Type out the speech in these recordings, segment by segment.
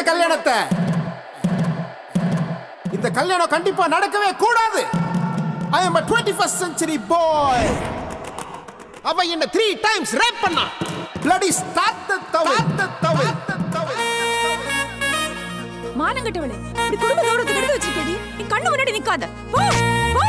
இந்த கல்யாணத்தை இந்த கல்யாணம் கண்டிப்பா நடக்கவே கூடாது I am a 21st century boy அவ என்ன த்ரீ டைம்ஸ் ரேப் பண்ணா bloody ஸ்டார்ட் தவி தவி மானங்கட்டவளே இப்படி குடும்ப கௌரவத்தை கெடுத்து வச்சிருக்கேடி என் கண்ணு முன்னாடி நிக்காத போ போ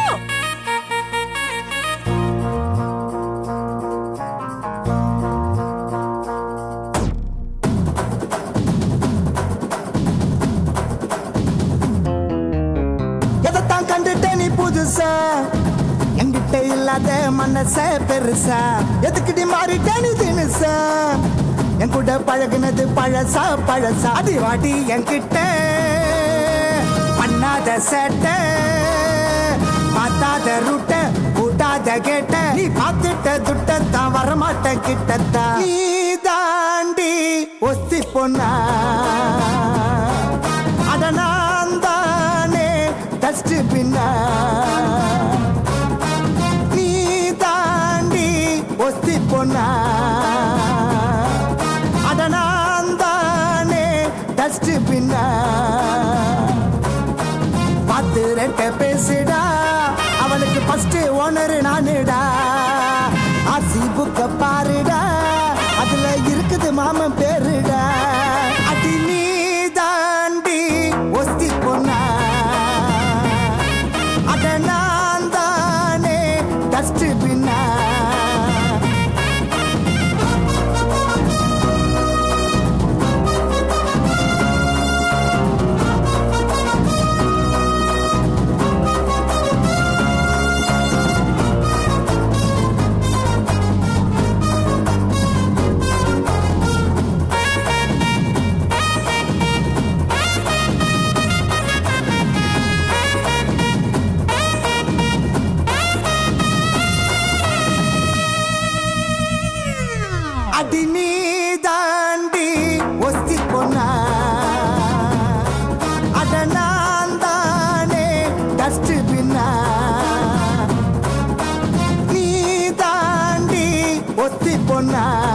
எதைத்தான் கண்டுட்ட நீ புதுசா என்கிட்ட இல்லாத மனச பெருசா எதுக்குடி மாறிட்ட நீ தினுசா என் கூட பழகுனது பழசா பழசா அடி வாடி என்கிட்ட பண்ணாத சேட்டை பார்த்தாத ரூட்ட கூட்டாத கேட்ட நீ பார்த்துட்ட துட்டத்தான் வரமாட்ட கிட்டத்தான் நீ தாண்டி ஒத்தி பொண்ணா அட நான் தானே டஸ்ட் பின்னா நீ தாண்டி ஒஸ்தி பொண்ணா அட நான் தானே டஸ்ட் பின்னா பார்த்து ரெட்ட பேசுடா அவளுக்கு ஃபர்ஸ்ட் ஓனர் நானுடா ஆர்சி புக்க பாருடா அதுல இருக்குது மாமன் பேருடா அடி நீ தாண்டி ஒஸ்தி பொண்ணா அட நான் தானே டஸ்ட் பின்னா அடி நீ தாண்டி ஒஸ்தி பொண்ணா அட நான் தானே டஸ்ட் பின்னா நீ தாண்டி ஒஸ்தி பொண்ணா